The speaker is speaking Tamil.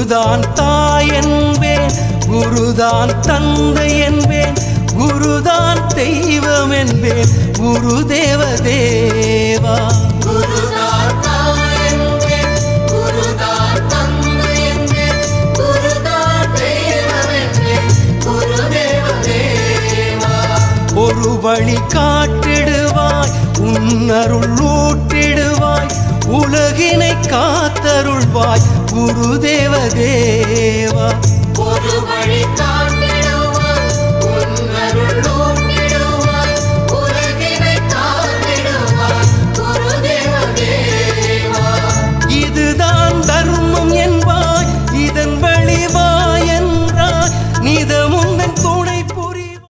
குருதான் தாய் என்பேன் குருதான் தந்தை என்பேன் குருதான் தெய்வம் என்பேன் குருதேவ தேவா குருதான் தாய் என்பேன், குருதான் தந்தை என்பேன், குருதான் தெய்வம் என்பேன், குருதேவ தேவா. ஒரு வழி காட்டிடுவாய் உன்னருள் ஊட்டிடுவாய் உலகினை காத்தருள்வாய் குருதேவ தேவா ஒரு வழி காட்டு